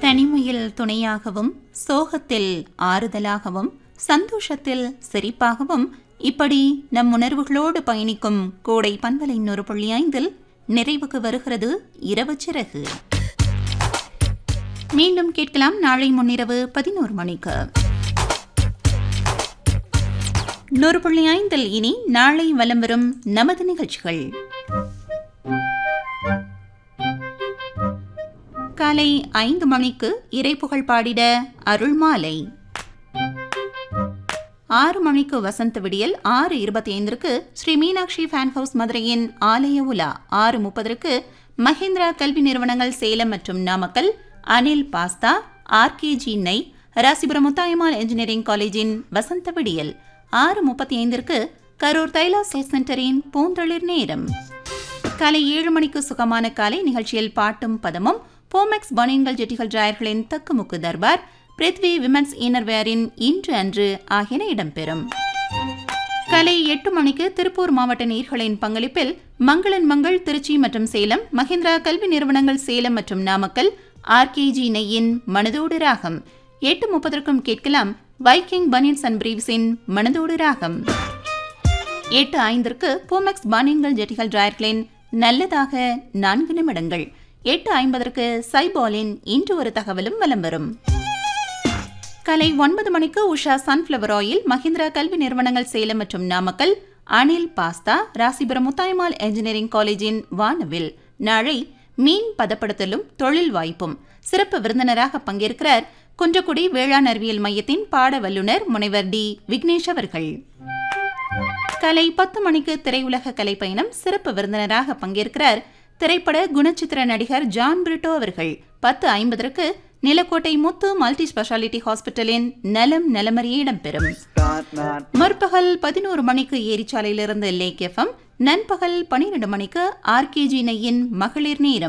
தனிமையில் துணையாகவும் சோகத்தில் ஆறுதலாகவும் சந்தோஷத்தில் சிரிப்பாகவும் இப்படி நம் உணர்வுகளோடு பயணிக்கும் கோடை பண்பலை நூறு புள்ளி ஐந்தில் நிறைவுக்கு வருகிறது இரவு சிறகு மீண்டும் கேட்கலாம் நாளை முன்னிரவு பதினோரு மணிக்கு நூறு புள்ளி ஐந்தில் இனி நாளை வலம் வரும் நமது நிகழ்ச்சிகள் காலை ஐந்து மணிக்கு இறைப்புகழ் பாடிட அருள்மாலை ஆறு மணிக்கு வசந்த விடியல் ஆறு இருபத்தி ஐந்திற்கு ஸ்ரீ மீனாட்சி ஃபேன் ஹவுஸ் மதுரையின் ஆலய உலா ஆறு முப்பதற்கு மஹிந்திரா கல்வி நிறுவனங்கள் சேலம் மற்றும் நாமக்கல் அனில் பாஸ்தா ஆர்கேஜி நெய் ராசிபுரம் முத்தாயம்மாள் இன்ஜினியரிங் காலேஜின் வசந்த விடியல் ஆறு முப்பத்தி ஐந்திற்கு கரூர் தைலா செல் சென்டரின் பூந்தளிர் நேரம் காலை ஏழு மணிக்கு சுகமான காலை நிகழ்ச்சியில் பாட்டும் பதமும் போமெக்ஸ் பனியன்கள் ஜெட்டிகள் டிராயர்களின் தக்குமுக்கு தர்பார் பிரித்வி விமன்ஸ் இன்னர்வேரின் இன்று அன்று ஆகியன இடம்பெறும் காலை எட்டு மணிக்கு திருப்பூர் மாவட்ட நீர்களின் பங்களிப்பில் மங்களன் மங்கள் திருச்சி மற்றும் சேலம் மஹிந்திரா கல்வி நிறுவனங்கள் சேலம் மற்றும் நாமக்கல் ஆர்கேஜி நெய்யின் மனதோடு ராகம் எட்டு முப்பதற்கும் கேட்கலாம் வைக்கிங் பனியன்ஸ் அண்ட் பிரீவ்ஸின் மனதோடு ராகம் எட்டு ஐந்திற்கு பூமெக்ஸ் பானியன்கள் ஜெட்டிகள் டிராயர்களின் நல்லதாக நான்கு நிமிடங்கள் எட்டு ஐம்பதற்கு சைபாலின் இன்று ஒரு தகவலும் வலம் வரும் காலை ஒன்பது மணிக்கு உஷா சன்ஃப்ளவர் ஆயில் மஹிந்திரா கல்வி நிறுவனங்கள் சேலம் மற்றும் நாமக்கல் அனில் பாஸ்தா ராசிபுரம் முத்தாயம்மாள் என்ஜினியரிங் காலேஜின் வானவில் நாளை மீன் பதப்படுத்தலும் தொழில் வாய்ப்பும் சிறப்பு விருந்தினராக பங்கேற்கிறார் குன்றக்குடி வேளாண் அறிவியல் மையத்தின் பாட வல்லுநர் முனைவர் டி விக்னேஷ் அவர்கள் கலை பத்து மணிக்கு திரையுலக கலை பயணம் சிறப்பு விருந்தினராக பங்கேற்கிறார் திரைப்பட குணச்சித்திர நடிகர் ஜான் பிரிட்டோ அவர்கள் பத்து ஐம்பதற்கு நிலக்கோட்டை முத்து மல்டி ஸ்பெஷாலிட்டி ஹாஸ்பிட்டலின் நலம் நலமறிய இடம்பெறும் முற்பகல் பதினோரு மணிக்கு ஏரிச்சாலையிலிருந்து லேக் எஃப்எம் நண்பகல் பனிரெண்டு மணிக்கு ஆர்கேஜி நெய்யின் மகளிர் நேரம்